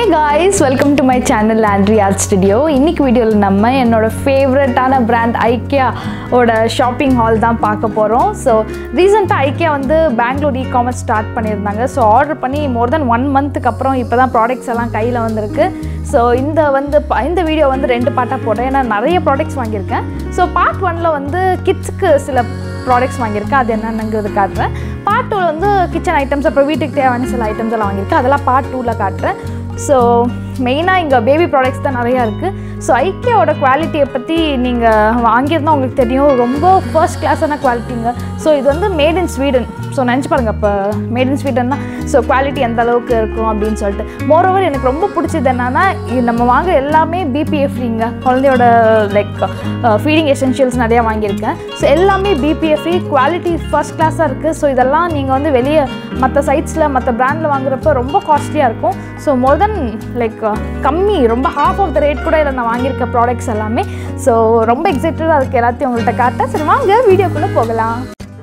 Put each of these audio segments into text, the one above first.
guys welcome to my channel Andri art studio இன்னைக்கு வீடியோவில் நம்ம என்னோட ஃபேவரட்டான பிராண்ட் ஐக்கியா ஓட ஷாப்பிங் ஹால் தான் பார்க்க போகிறோம் ஸோ ரீசெண்டாக ஐக்கியா வந்து பெங்களூர் இ காமர்ஸ் ஸ்டார்ட் பண்ணியிருந்தாங்க ஸோ ஆர்டர் பண்ணி மோர் தென் ஒன் மந்த்துக்கு அப்புறம் இப்போ தான் ப்ராடக்ட்ஸ் எல்லாம் கையில் வந்திருக்கு ஸோ இந்த வந்து ப- இந்த வீடியோ வந்து ரெண்டு பார்ட்டாக போடுறேன் ஏன்னா நிறைய ப்ராடக்ட்ஸ் வாங்கியிருக்கேன் ஸோ பார்ட் ஒனில் வந்து கிட்ஸுக்கு சில ப்ராடக்ட்ஸ் வாங்கியிருக்கேன் அது என்னென்னங்கிறது காட்டுறேன் பார்ட் டூவில் வந்து கிச்சன் ஐட்டம்ஸ் அப்புறம் வீட்டுக்கு தேவையான சில ஐட்டம்ஸ் எல்லாம் வாங்கியிருக்கேன் அதெல்லாம் பார்ட் டூவில் காட்டுறேன் ஸோ மெயினாக இங்கே பேபி ப்ராடக்ட்ஸ் தான் நிறையா இருக்குது ஸோ ஐக்கியாவோட குவாலிட்டியை பற்றி நீங்கள் வாங்கியிருந்தா உங்களுக்கு தெரியும் ரொம்ப ஃபர்ஸ்ட் கிளாஸான குவாலிட்டிங்க ஸோ இது வந்து மேட் இன் ஸ்வீடன் ஸோ நினச்சி பாருங்கள் இப்போ மேட் இன் ஸ்வீடன்னா ஸோ குவாலிட்டி எந்த அளவுக்கு இருக்கும் அப்படின்னு சொல்லிட்டு மோரோவர் எனக்கு ரொம்ப பிடிச்சது என்னன்னா இது நம்ம வாங்க எல்லாமே பிபிஏ ஃப்ரீங்க குழந்தையோட லைக் ஃபீடிங் எசென்ஷியல்ஸ் நிறையா வாங்கியிருக்கேன் ஸோ எல்லாமே பிபிஏ ஃப்ரீ குவாலிட்டி ஃபர்ஸ்ட் கிளாஸாக இருக்குது ஸோ இதெல்லாம் நீங்கள் வந்து வெளியே மற்ற சைட்ஸில் மற்ற பிராண்டில் வாங்குறப்ப ரொம்ப காஸ்ட்லியாக இருக்கும் ஸோ மோர் தென் லைக் கம்மி ரொம்ப ஹாஃப் ஆஃப் த ரேட் கூட இதில் நான் வாங்கியிருக்க ப்ராடக்ட்ஸ் எல்லாமே ஸோ ரொம்ப எக்ஸைட்டடாக இருக்குது எல்லாத்தையும் உங்கள்கிட்ட காட்டேன் சரி வாங்க வீடியோக்குள்ளே போகலாம்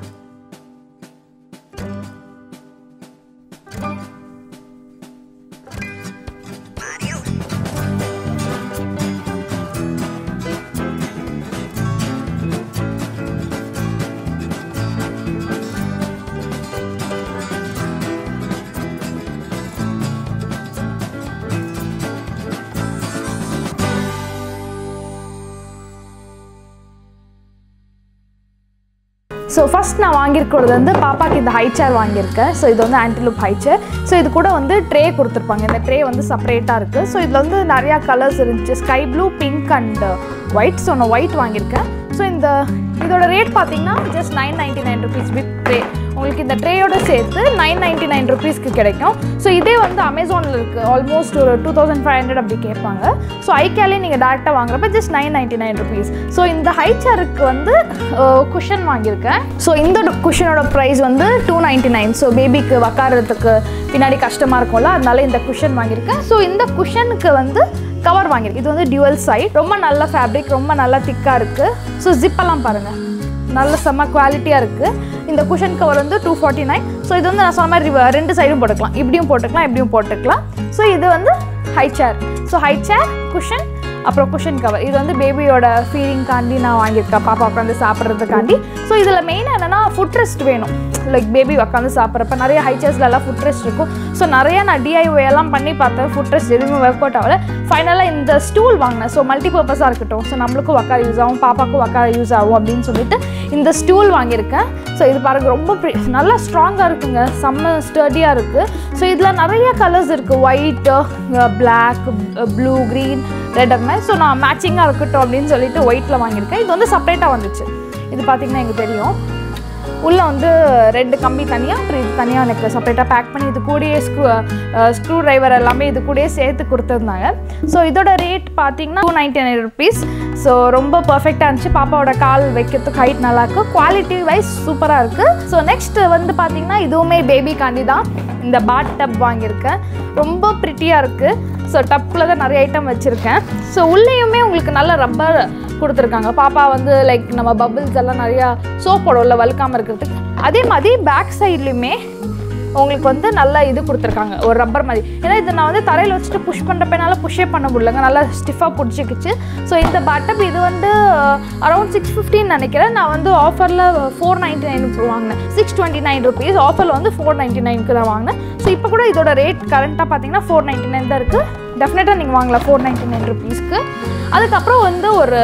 ஸோ ஃபஸ்ட் நான் வாங்கியிருக்கிறது வந்து பாப்பாக்கு இந்த ஹை சேர் வாங்கியிருக்கேன் ஸோ இது வந்து ஆன்டிலூப் ஹை சேர் ஸோ இது கூட வந்து ட்ரே கொடுத்துருப்பாங்க இந்த ட்ரே வந்து செப்பரேட்டாக இருக்குது ஸோ இதில் வந்து நிறையா கலர்ஸ் இருந்துச்சு sky blue pink and white so நான் ஒயிட் வாங்கியிருக்கேன் ஸோ இந்த இதோட ரேட் பார்த்தீங்கன்னா just nine ninety nine rupees with tray உங்களுக்கு இந்த ட்ரேயோட சேர்த்து நைன் நைன்ட்டி நைன் ருபீஸ்க்கு கிடைக்கும் ஸோ இதே வந்து அமேசானில் இருக்குது ஆல்மோஸ்ட் ஒரு டூ தௌசண்ட் ஃபைவ் ஹண்ட்ரட் அப்படி கேட்பாங்க ஸோ ஐக்கியாலே நீங்கள் டேரெக்டாக வாங்குறப்ப just nine ninety nine rupees so இந்த ஹை சேருக்கு வந்து குஷன் வாங்கியிருக்கேன் ஸோ இந்த குஷனோட ப்ரைஸ் வந்து டூ நைன்ட்டி நைன் ஸோ பேபிக்கு உக்காரத்துக்கு பின்னாடி கஷ்டமாக இருக்கும்ல அதனால இந்த குஷன் வாங்கியிருக்கேன் ஸோ இந்த குஷனுக்கு வந்து கவர் வாங்கியிருக்கேன் இது வந்து டியூவல் சைட் ரொம்ப நல்ல ஃபேப்ரிக் ரொம்ப நல்லா திக்காக இருக்குது ஸோ ஜிப்பெல்லாம் பாருங்கள் நல்ல செம்ம குவாலிட்டியாக இருக்குது இந்த குஷன் கவர் வந்து டூ ஃபார்ட்டி நைன் ஸோ இது வந்து நான் சொன்ன மாதிரி ரிவ- ரெண்டு சைடும் போட்டுக்கலாம் இப்படியும் போட்டுக்கலாம் இப்படியும் போட்டுக்கலாம் ஸோ இது வந்து high chair so high chair cushion அப்புறம் குஷன் கவர் இது வந்து பேபியோட ஃபீலிங்காண்டி நான் வாங்கியிருக்கேன் பாப்பா உட்காந்து சாப்பிட்றதுக்காண்டி ஸோ இதில் மெயினாக என்னென்னா ஃபுட் ரெஸ்ட் வேணும் லைக் பேபி உட்காந்து சாப்பிட்றப்ப நிறைய ஹை சேர்ஸ்லலாம் ஃபுட் ரெஸ்ட் இருக்கும் ஸோ நிறைய நான் டிஐஒய் எல்லாம் பண்ணி பார்த்தேன் ஃபுட் ரெஸ்ட் எதுவுமே ஒர்க் அவுட் ஆகல ஃபைனலாக இந்த ஸ்டூல் வாங்கினேன் ஸோ மல்டி பர்பஸாக இருக்கட்டும் ஸோ நம்மளுக்கும் உட்கார யூஸ் ஆகும் பாப்பாக்கும் உட்கார யூஸ் ஆகும் அப்படின்னு சொல்லிட்டு இந்த ஸ்டூல் வாங்கியிருக்கேன் ஸோ இது பாருங்க ரொம்ப pre- நல்லா ஸ்ட்ராங்காக இருக்குங்க செம்ம ஸ்டடியாக இருக்குது ஸோ இதில் நிறைய கலர்ஸ் இருக்குது white black blue green red அந்த மாதிரி ஸோ நான் மேட்சிங்காக இருக்கட்டும் அப்படின்னு சொல்லிட்டு ஒயிட்டில் வாங்கியிருக்கேன் இது வந்து செப்பரேட்டாக வந்துச்சு இது பார்த்தீங்கன்னா எனக்கு தெரியும் உள்ளே வந்து ரெண்டு கம்பி தனியாக அப்புறம் இது தனியாக எனக்கு செப்பரேட்டாக பேக் பண்ணி இது கூடயே ஸ்க்ரூ ஸ்க்ரூ டிரைவர் எல்லாமே இது கூடயே சேர்த்து கொடுத்துருந்தாங்க ஸோ இதோட ரேட் பார்த்தீங்கன்னா two ninety nine rupees so ரொம்ப பர்ஃபெக்டாக இருந்துச்சு பாப்பாவோட கால் வைக்கிறதுக்கு ஹைட் நல்லாயிருக்கு குவாலிட்டி வைஸ் சூப்பராக இருக்குது ஸோ நெக்ஸ்ட் வந்து பார்த்தீங்கன்னா இதுவுமே பேபிக்காண்டி தான் இந்த பாட் டப் வாங்கியிருக்கேன் ரொம்ப ப்ரிட்டியாக இருக்குது ஸோ டப்பில் தான் நிறைய ஐட்டம் வச்சுருக்கேன் ஸோ உள்ளேயுமே உங்களுக்கு நல்ல ரப்பர் கொடுத்துருக்காங்க பாப்பா வந்து லைக் நம்ம பபிள்ஸ் எல்லாம் நிறையா சோப்போட உள்ள வழுக்காமல் இருக்கிறதுக்கு அதே மாதிரி பேக் சைட்லேயுமே உங்களுக்கு வந்து நல்ல இது கொடுத்துருக்காங்க ஒரு ரப்பர் மாதிரி ஏன்னா இது நான் வந்து தரையில் வச்சுட்டு புஷ் பண்ணுறப்ப என்னால் புஷ்ஷே பண்ண முடியலங்க நல்லா ஸ்டிஃபாக பிடிச்சிக்கிச்சு ஸோ இந்த பட்டப் இது வந்து அரௌண்ட் சிக்ஸ் ஃபிஃப்டின்னு நினைக்கிறேன் நான் வந்து ஆஃபரில் ஃபோர் நைன்ட்டி நைனுக்கு வாங்கினேன் சிக்ஸ் டுவெண்ட்டி நைன் ருபீஸ் ஆஃபரில் வந்து ஃபோர் நைன்ட்டி நைனுக்கு தான் வாங்கினேன் ஸோ இப்போ கூட இதோட ரேட் கரண்ட்டாக பார்த்தீங்கன்னா ஃபோர் நைன்ட்டி நைன் தான் இருக்குது டெஃபினட்டாக நீங்கள் வாங்கலாம் ஃபோர் நைன்ட்டி நைன் ருபீஸ்க்கு அதுக்கப்புறம் வந்து ஒரு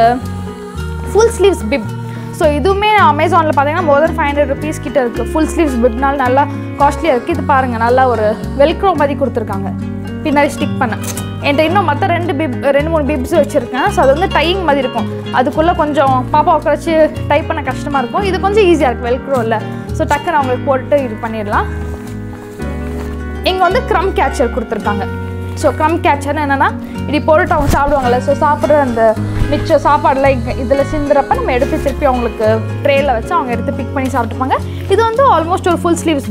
ஃபுல் ஸ்லீவ்ஸ் பிப் ஸோ இதுவுமே அமேசானில் பார்த்தீங்கன்னா more then five hundred rupees கிட்ட இருக்குது ஃபுல் ஸ்லீவ்ஸ் பிப்னால நல்லா காஸ்ட்லியாக இருக்குது இது பாருங்கள் நல்லா ஒரு வெல்க்ரோ மாதிரி கொடுத்துருக்காங்க பின்னாடி ஸ்டிக் பண்ண என்கிட்ட இன்னும் மற்ற ரெண்டு பிப் ரெண்டு மூணு பிப்ஸ் வச்சுருக்கேன் ஸோ அது வந்து டையிங் மாதிரி இருக்கும் அதுக்குள்ளே கொஞ்சம் பாப்பா உட்காரச்சு டைப் பண்ண கஷ்டமாக இருக்கும் இது கொஞ்சம் ஈஸியாக இருக்குது வெல்க்ரோ இல்லை ஸோ டக்குன்னு அவங்களுக்கு போட்டு இது பண்ணிடலாம் இங்கே வந்து க்ரம் கேச்சர் கொடுத்துருக்காங்க ஸோ க்ரம் கேச்சர்னு என்னென்னா இப்படி போட்டுட்டு அவங்க சாப்பிடுவாங்கல்ல ஸோ சாப்பிட்ற அந்த மிச்சம் சாப்பாடுலாம் இங்கே இதில் சிந்துறப்ப நம்ம எடுத்து திருப்பி அவங்களுக்கு ட்ரேயில் வச்சு அவங்க எடுத்து பிக் பண்ணி சாப்பிட்டுப்பாங்க இது வந்து ஆல்மோஸ்ட் ஒரு ஃபுல் ஸ்லீவ்ஸ் பிப்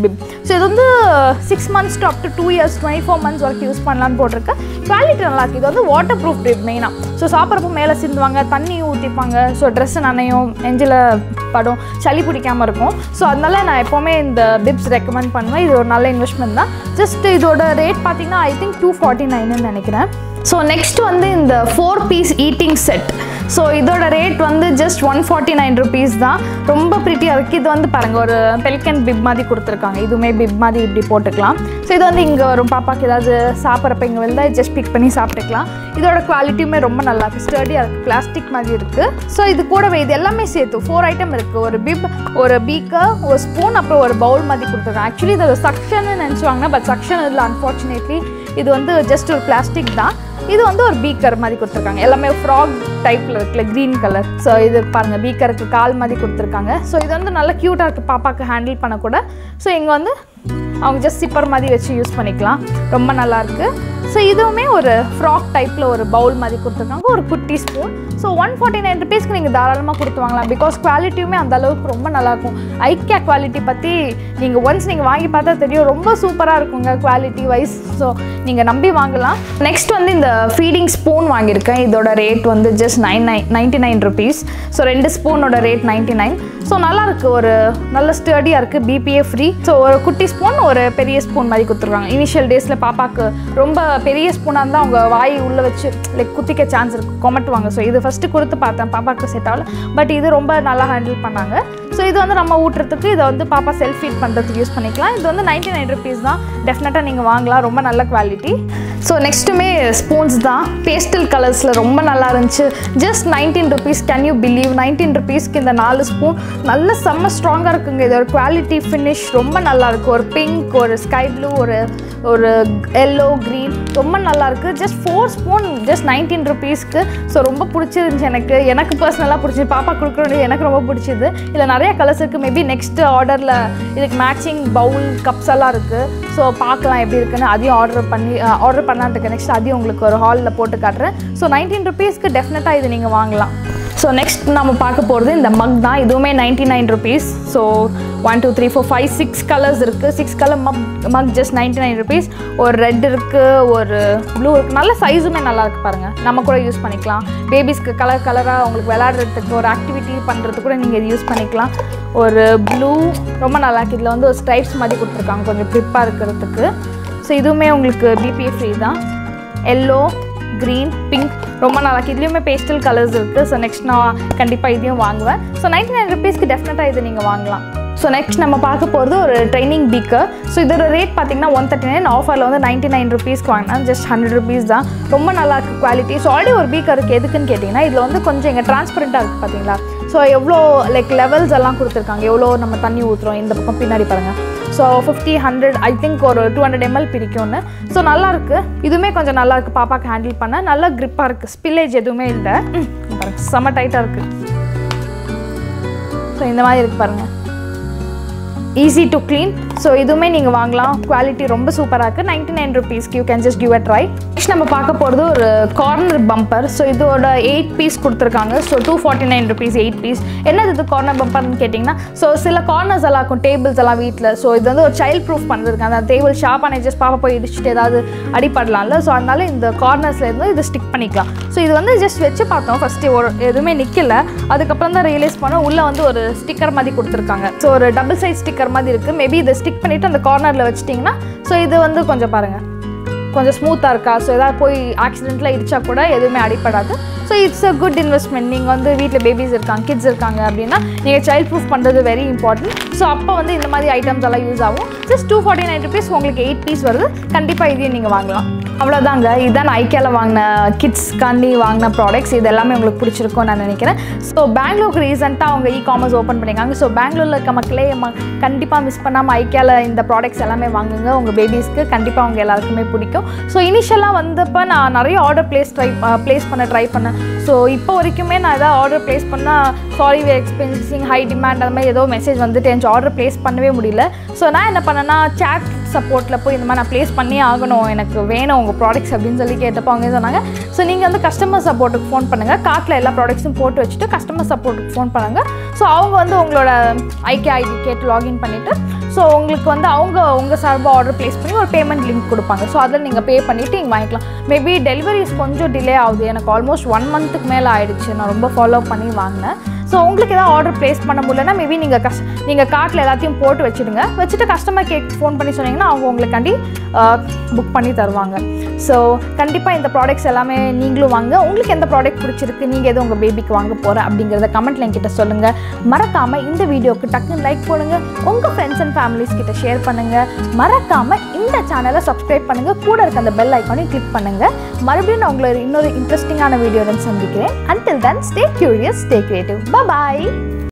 ஸோ இது வந்து six months to up to two years twenty four months வரைக்கும் யூஸ் பண்ணலான்னு போட்டிருக்கு குவாலிட்டி நல்லா இருக்குது இது வந்து வாட்டர் ப்ரூஃப் பிப் மெயினாக ஸோ சாப்பிட்றப்போ மேலே சிந்துவாங்க தண்ணி ஊற்றிப்பாங்க ஸோ ட்ரெஸ்ஸு நனையும் நெஞ்சில் படும் சளி பிடிக்காமல் இருக்கும் ஸோ அதனால நான் எப்போவுமே இந்த பிப்ஸ் ரெக்கமெண்ட் பண்ணுவேன் இது ஒரு நல்ல இன்வெஸ்ட்மெண்ட் தான் ஜஸ்ட் இதோட ரேட் பார்த்தீங்கன்னா ஐ திங்க் டூ ஃபார்ட்டி நைன்னு நினைக்கிறேன் ஸோ நெக்ஸ்ட் வந்து இந்த four piece eating set so இதோட ரேட் வந்து just one forty nine rupees தான் ரொம்ப ப்ரிட்டியாக இருக்குது இது வந்து பாருங்கள் ஒரு பெல்கன் பிப் மாதிரி கொடுத்துருக்காங்க இதுவுமே பிப் மாதிரி இப்படி போட்டுக்கலாம் ஸோ இது வந்து இங்கே வரும் பாப்பாக்கு ஏதாவது சாப்பிட்றப்ப இங்கே வெளில ஜஸ்ட் பிக் பண்ணி சாப்பிட்டுக்கலாம் இதோட குவாலிட்டியுமே ரொம்ப நல்லா இருக்குது ஸ்டர்டியாக இருக்குது பிளாஸ்டிக் மாதிரி இருக்குது ஸோ இது கூடவே இது எல்லாமே சேர்த்து ஃபோர் ஐட்டம் இருக்குது ஒரு பிப் ஒரு பீக்கர் ஒரு ஸ்பூன் அப்புறம் ஒரு பவுல் மாதிரி கொடுத்துருக்காங்க ஆக்சுவலி இது சக்ஷன் நினச்சுவாங்க பட் சக்ஷன் இதில் அன்ஃபார்ச்சுனேட்லி இது வந்து ஜஸ்ட் ஒரு பிளாஸ்டிக் தான் இது வந்து ஒரு பீக்கர் மாதிரி கொடுத்துருக்காங்க எல்லாமே ஃப்ராக் டைப்பில் இருக்குல்ல க்ரீன் கலர் ஸோ இது பாருங்கள் பீக்கருக்கு கால் மாதிரி கொடுத்துருக்காங்க ஸோ இது வந்து நல்லா க்யூட்டாக இருக்குது பாப்பாக்கு ஹேண்டில் பண்ணக்கூட ஸோ இங்கே வந்து அவங்க ஜஸ்ட் சிப்பர் மாதிரி வச்சு யூஸ் பண்ணிக்கலாம் ரொம்ப நல்லாயிருக்கு ஸோ இதுவுமே ஒரு ஃப்ராக் டைப்பில் ஒரு பவுல் மாதிரி கொடுத்துருக்காங்க ஒரு குட்டி spoon so one forty nine ருபீஸ்க்கு நீங்கள் தாராளமாக கொடுத்து வாங்கலாம் பிகாஸ் குவாலிட்டியுமே அந்த அளவுக்கு ரொம்ப நல்லாயிருக்கும் ஐக்கியா குவாலிட்டி பற்றி நீங்கள் ஒன்ஸ் நீங்கள் வாங்கி பார்த்தா தெரியும் ரொம்ப சூப்பராக இருக்குங்க குவாலிட்டி வைஸ் ஸோ நீங்கள் நம்பி வாங்கலாம் நெக்ஸ்ட் வந்து இந்த ஃபீடிங் ஸ்பூன் வாங்கியிருக்கேன் இதோட ரேட் வந்து just nine nine ninety nine rupees so ரெண்டு ஸ்பூனோட ரேட் நைன்ட்டி நைன் ஸோ நல்லாயிருக்கு ஒரு நல்ல ஸ்டர்டியாக இருக்குது பிபிஏ ஃப்ரீ ஸோ ஒரு குட்டி ஸ்பூன் ஒரு பெரிய ஸ்பூன் மாதிரி கொடுத்துருக்காங்க இனிஷியல் டேஸில் பாப்பாக்கு ரொம்ப பெரிய ஸ்பூனாக இருந்தால் அவங்க வாய் உள்ளே வச்சு லைக் குத்திக்க சான்ஸ் இருக்குது கொமட்டுவாங்க ஸோ இது ஃபஸ்ட்டு கொடுத்து பார்த்தேன் பாப்பாக்கு செட் ஆகல பட் இது ரொம்ப நல்லா ஹேண்டில் பண்ணாங்க ஸோ இது வந்து நம்ம ஊட்டுறதுக்கு இதை வந்து பாப்பா செல்ஃப் ஃபீட் பண்ணுறதுக்கு யூஸ் பண்ணிக்கலாம் இது வந்து நைன்ட்டி நைன் ருபீஸ் தான் டெஃபினட்டாக நீங்கள் வாங்கலாம் ரொம்ப நல்ல குவாலிட்டி ஸோ நெக்ஸ்ட்டுமே ஸ்பூன்ஸ் தான் பேஸ்டல் கலர்ஸில் ரொம்ப நல்லா இருந்துச்சு just nineteen rupees can you believe nineteen ருபீஸ்க்கு இந்த நாலு ஸ்பூன் நல்ல செம்ம ஸ்ட்ராங்காக இருக்குங்க இதோட குவாலிட்டி ஃபினிஷ் ரொம்ப நல்லா இருக்கு ஒரு பிங்க் ஒரு ஸ்கை ப்ளூ ஒரு ஒரு எல்லோ க்ரீன் ரொம்ப நல்லா இருக்கு just four spoon just nineteen ருபீஸ்க்கு ஸோ ரொம்ப பிடிச்சிருந்துச்சு எனக்கு எனக்கு பர்சனலாக பிடிச்சிது பாப்பா கொடுக்குறது எனக்கு ரொம்ப பிடிச்சிது இதில் நிறைய கலர்ஸ் இருக்குது மேபி நெக்ஸ்ட் ஆர்டரில் இதுக்கு மேட்சிங் பவுல் கப்ஸ் எல்லாம் இருக்குது ஸோ பார்க்கலாம் எப்படி இருக்குன்னு அதையும் ஆர்டர் பண்ணி ஆர்டர் பண்ணலான்னு இருக்கேன் நெக்ஸ்ட் அதையும் உங்களுக்கு ஒரு ஹாலில் போட்டு காட்டுறேன் ஸோ நைன்டீன் ருபீஸ்க்கு டெஃபினட்டாக இது நீங்கள் வாங்கலாம் ஸோ நெக்ஸ்ட் நம்ம பார்க்க போகிறது இந்த மக் தான் இதுவுமே ninety nine rupees so one two three four five six colours இருக்குது six colour mug mug just ninety nine rupees ஒரு ரெட் இருக்குது ஒரு ப்ளூ இருக்குது நல்ல சைஸுமே நல்லா இருக்கு பாருங்கள் நம்ம கூட யூஸ் பண்ணிக்கலாம் பேபிஸ்க்கு கலர் கலராக உங்களுக்கு விளையாடுறதுக்கு ஒரு ஆக்டிவிட்டி பண்ணுறதுக்கு கூட நீங்கள் இது யூஸ் பண்ணிக்கலாம் ஒரு ப்ளூ ரொம்ப நல்லா இருக்கு இதில் வந்து ஒரு ஸ்ட்ரைப்ஸ் மாதிரி கொடுத்துருக்காங்க கொஞ்சம் க்ரிப்பாக இருக்கிறதுக்கு ஸோ இதுவுமே உங்களுக்கு பிபிஏ ஃப்ரீ தான் எல்லோ க்ரீன் பிங்க் ரொம்ப நல்லா இருக்கு இதுலேயுமே பேஸ்டல் கலர்ஸ் இருக்குது ஸோ நெக்ஸ்ட் நான் கண்டிப்பாக இதையும் வாங்குவேன் ஸோ நைன்டி நைன் ருபீஸ்க்கு டெஃபினட்டாக இது நீங்கள் வாங்கலாம் ஸோ நெக்ஸ்ட் நம்ம பார்க்க போகிறது ஒரு ட்ரைனிங் பீக்கர் ஸோ இதோட ரேட் பார்த்தீங்கன்னா ஒன் தேர்ட்டி நைன் ஆஃபரில் வந்து நைன்ட்டி நைன் ருபீஸ்க்கு வாங்கினா ஜஸ்ட் ஹண்ட்ரட் ருபீஸ் தான் ரொம்ப நல்லா இருக்கு குவாலிட்டி ஸோ ஆல்ரெடி ஒரு பீக்கர் இருக்குது எதுக்குன்னு கேட்டிங்கன்னா இதில் வந்து கொஞ்சம் இங்கே டிரான்ஸ்பரண்ட்டாக இருக்குது பார்த்தீங்களா ஸோ எவ்வளோ லைக் லெவல்ஸ் எல்லாம் கொடுத்துருக்காங்க எவ்வளோ நம்ம தண்ணி ஊற்றுறோம் இந்த பக்கம் பின்னாடி பாருங்கள் so fifty hundred I think ஒரு டூ ஹண்ட்ரட் எம்எல் பிரிக்கும்னு ஸோ நல்லா இருக்கு இதுவுமே கொஞ்சம் நல்லா இருக்கு பாப்பாக்கு ஹேண்டில் பண்ண நல்ல grip-ஆ இருக்கு ஸ்பில்லேஜ் எதுவுமே இல்லை ம், பாருங்க செம்ம டைட்டாக இருக்கு ஸோ இந்த மாதிரி இருக்கு பாருங்க ஈஸி டு க்ளீன் ஸோ இதுவுமே நீங்கள் வாங்கலாம் குவாலிட்டி ரொம்ப சூப்பராக இருக்குது நைன்டி நைன் ருபீஸ்க்கு you can just give a try next நம்ம பார்க்க போகிறது ஒரு கார்னர் பம்பர் ஸோ இதோட எயிட் பீஸ் கொடுத்துருக்காங்க so two forty nine rupees eight piece என்னது இது கார்னர் பம்பர்னு கேட்டிங்கன்னா ஸோ சில கார்னர்ஸ் எல்லாம் இருக்கும் டேபிள்ஸ் எல்லாம் வீட்டில் ஸோ இது வந்து ஒரு சைல்ட் ப்ரூஃப் பண்ணுறதுக்கு அந்த டேபிள் ஷார்ப்பான ஜஸ்ட் பாப்பா போய் இடிச்சுட்டு ஏதாவது அடிப்படலாம்ல ஸோ அதனால இந்த கார்னர்ஸ்ல இருந்து இது ஸ்டிக் பண்ணிக்கலாம் ஸோ இது வந்து ஜஸ்ட் வச்சு பார்த்தோம் ஃபஸ்ட்டு ஒரு எதுவுமே நிற்கல அதுக்கப்புறம் தான் ரியலைஸ் பண்ணோம் உள்ளே வந்து ஒரு ஸ்டிக்கர் மாதிரி கொடுத்துருக்காங்க ஸோ ஒரு டபுள் சைட் ஸ்டிக்கர் மாதிரி இருக்குது மேபி இதை ஸ்டிக் பண்ணிவிட்டு அந்த கார்னரில் வச்சிட்டிங்கன்னா ஸோ இது வந்து கொஞ்சம் பாருங்கள் கொஞ்சம் ஸ்மூத்தாக இருக்கா ஸோ ஏதாவது போய் ஆக்சிடெண்ட்டில் இடிச்சா கூட எதுவுமே அடிப்படாது so it's a good investment நீங்கள் வந்து வீட்டில் பேபிஸ் இருக்காங்க கிட்ஸ் இருக்காங்க அப்படின்னா நீங்கள் சைல்ட் ப்ரூஃப் பண்ணுறது வெரி இம்பார்ட்டன்ட் ஸோ அப்போ வந்து இந்த மாதிரி ஐட்டம்ஸ் எல்லாம் யூஸ் ஆகும் just two forty nine rupees உங்களுக்கு எயிட் பீஸ் வருது கண்டிப்பாக இதையும் நீங்கள் வாங்கலாம் அவ்வளோதாங்க இதுதான் ஐக்கியாவில் வாங்கின கிட்ஸ்க்காண்டி வாங்கின ப்ராடக்ட்ஸ் இது எல்லாமே உங்களுக்கு பிடிச்சிருக்கும்னு நான் நினைக்கிறேன் ஸோ பெங்களூருக்கு ரீசெண்டாக அவங்க இ காமர்ஸ் ஓப்பன் பண்ணியிருக்காங்க ஸோ பெங்களூரில் இருக்க மக்களே கண்டிப்பாக மிஸ் பண்ணாமல் ஐக்கியாவில் இந்த ப்ராடக்ட்ஸ் எல்லாமே வாங்குங்க உங்கள் பேபிஸ்க்கு கண்டிப்பாக அவங்க எல்லாருக்குமே பிடிக்கும் ஸோ இனிஷியலாக வந்தப்போ நான் நிறைய ஆர்டர் ப்ளேஸ் ட்ரை ப்ளேஸ் பண்ண ட்ரை பண்ணேன் ஸோ இப்போ வரைக்குமே நான் எதாவது ஆர்டர் ப்ளேஸ் பண்ணால் sorry we experiencing high demand அந்த மாதிரி ஏதோ மெசேஜ் வந்துட்டு எனக்கு ஆர்டர் ப்ளேஸ் பண்ணவே முடியல ஸோ நான் என்ன பண்ணேன்னா சேட் சப்போர்ட்டில் போய் இந்த மாதிரி நான் ப்ளேஸ் பண்ணி ஆகணும் எனக்கு வேணும் உங்கள் ப்ராடக்ட்ஸ் அப்படின்னு சொல்லி கேட்டப்போ அவங்க சொன்னாங்க ஸோ நீங்கள் வந்து கஸ்டமர் சப்போர்ட்டுக்கு ஃபோன் பண்ணுங்கள் கார்ட்டில் எல்லா ப்ராடக்ட்ஸும் போட்டு வச்சுட்டு கஸ்டமர் சப்போர்ட்டுக்கு ஃபோன் பண்ணுங்கள் ஸோ அவங்க வந்து உங்களோட ஐகே ஐடி கேட்டு லாகின் பண்ணிவிட்டு ஸோ உங்களுக்கு வந்து அவங்க உங்கள் சார்பாக ஆர்டர் ப்ளேஸ் பண்ணி ஒரு பேமெண்ட் லிங்க் கொடுப்பாங்க ஸோ அதில் நீங்கள் பே பண்ணிவிட்டு நீங்கள் வாங்கிக்கலாம் மேபி டெலிவரிஸ் கொஞ்சம் டிலே ஆகுது எனக்கு ஆல்மோஸ்ட் ஒன் மந்த்துக்கு மேலே ஆயிடுச்சு நான் ரொம்ப ஃபாலோ பண்ணி வாங்கினேன் ஸோ உங்களுக்கு ஏதாவது ஆர்டர் ப்ளேஸ் பண்ண முடியலன்னா மேபி நீங்கள் கஸ் நீங்கள் கார்ட்டில் எல்லாத்தையும் போட்டு வச்சுடுங்க வச்சுட்டு கஸ்டமர் கேக் ஃபோன் பண்ணி சொன்னீங்கன்னா அவங்க உங்களுக்காண்டி புக் பண்ணி தருவாங்க ஸோ கண்டிப்பாக இந்த ப்ராடக்ட்ஸ் எல்லாமே நீங்களும் வாங்க உங்களுக்கு எந்த ப்ராடக்ட் பிடிச்சிருக்கு நீங்கள் எதுவும் உங்கள் பேபிக்கு வாங்க போகிற அப்படிங்கிறத கமெண்ட்ல என்கிட்ட சொல்லுங்கள் மறக்காமல் இந்த வீடியோக்கு டக்குன்னு லைக் போடுங்க உங்கள் ஃப்ரெண்ட்ஸ் அண்ட் ஃபேமிலிஸ் கிட்ட ஷேர் பண்ணுங்கள் மறக்காமல் இந்த சேனலை சப்ஸ்கிரைப் பண்ணுங்கள் கூட இருக்க அந்த பெல் ஐக்கானையும் கிளிக் பண்ணுங்கள் மறுபடியும் நான் உங்களை இன்னொரு இன்ட்ரெஸ்டிங்கான வீடியோடன் சந்திக்கிறேன் until then stay curious stay creative bye bye